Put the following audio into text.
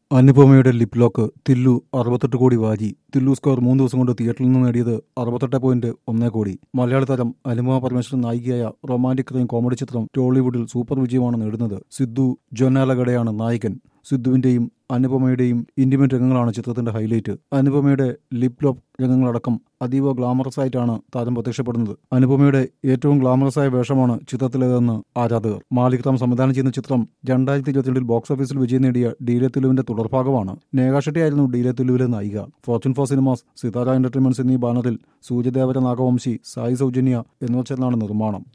അനുപമയുടെ lip lock തില്ലു അറുപത്തെട്ട് കോടി വാരി തില്ലു സ്കോർ മൂന്ന് ദിവസം കൊണ്ട് തിയേറ്ററിൽ നിന്ന് നേടിയത് അറുപത്തെട്ട് പോയിന്റ് ഒന്നേ കോടി മലയാള താരം അനുപമ പരമേശ്വരൻ നായികയായ റൊമാന്റിക് ക്രൈം കോമഡി ചിത്രം ടോളിവുഡിൽ സൂപ്പർ വിജയമാണ് നേടുന്നത് സിദ്ധു ജൊനാലഗഡയാണ് നായകൻ സിദ്ധുവിന്റെയും അനുപമയുടെയും ഇന്റിമേറ്റ് രംഗങ്ങളാണ് ചിത്രത്തിന്റെ ഹൈലൈറ്റ് അനുപമയുടെ ലിപ് ലോക്ക് രംഗങ്ങളടക്കം അതീവ ഗ്ലാമറസ് ആയിട്ടാണ് താരം പ്രത്യക്ഷപ്പെടുന്നത് അനുപമയുടെ ഏറ്റവും ഗ്ലാമറസ് ആയ വേഷമാണ് ചിത്രത്തിലേതെന്ന് ആരാധകർ മാലിക് റാം സംവിധാനം ചെയ്യുന്ന ചിത്രം രണ്ടായിരത്തി ഇരുപത്തിരണ്ടിൽ ബോക്സ് ഓഫീസിൽ വിജയം നേടിയ ഡീലെ തുലുവിന്റെ തുടർഭാഗമാണ് നേഗ ഷെട്ടി ആയിരുന്നു ഡീലെ തുലുവിലെ നായിക fortune four cinemas Sithara entertainments എന്നീ ബാനറിൽ സൂര്യദേവര നാഗവംശി സായി സൗജന്യ എന്നിവർ ചേർന്നാണ് നിർമ്മാണം